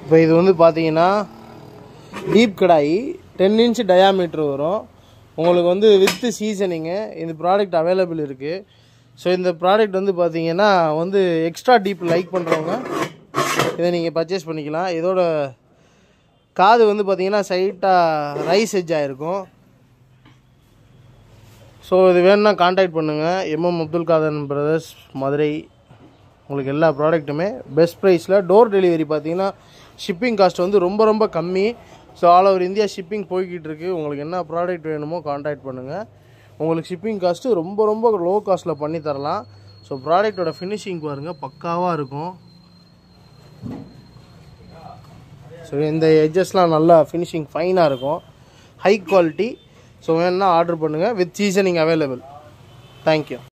இப்போ இது வந்து பார்த்தீங்கன்னா deep kadai ten inch diameter வரும் உங்களுக்கு வந்து வித்து சீசனிங்கு இந்த ப்ராடக்ட் அவைலபிள் இருக்குது ஸோ இந்த ப்ராடக்ட் வந்து பார்த்தீங்கன்னா வந்து எக்ஸ்ட்ரா டீப் லைக் பண்ணுறவங்க இதை நீங்கள் பர்ச்சேஸ் பண்ணிக்கலாம் இதோட காது வந்து பார்த்தீங்கன்னா சைட்டாக ரைஸ் எஜ் ஆகிருக்கும் ஸோ இது வேணும்னா காண்டாக்ட் பண்ணுங்கள் எம்எம் அப்துல் காதர் பிரதர்ஸ் மதுரை உங்களுக்கு எல்லா ப்ராடக்ட்டுமே பெஸ்ட் ப்ரைஸில் டோர் டெலிவரி பார்த்தீங்கன்னா ஷிப்பிங் காஸ்ட் வந்து ரொம்ப ரொம்ப கம்மி so all over India shipping போய்கிட்டு இருக்கு உங்களுக்கு என்ன ப்ராடக்ட் வேணுமோ காண்டாக்ட் பண்ணுங்கள் உங்களுக்கு ஷிப்பிங் காஸ்ட்டு ரொம்ப ரொம்ப லோ காஸ்ட்டில் பண்ணி தரலாம் ஸோ ப்ராடக்ட்டோட ஃபினிஷிங் பாருங்கள் பக்காவாக இருக்கும் ஸோ இந்த எட்ஜஸ்லாம் நல்லா ஃபினிஷிங் ஃபைனாக இருக்கும் ஹை குவாலிட்டி ஸோ வேணுன்னா ஆர்டர் பண்ணுங்கள் வித் சீசனிங் அவைலபிள் தேங்க்யூ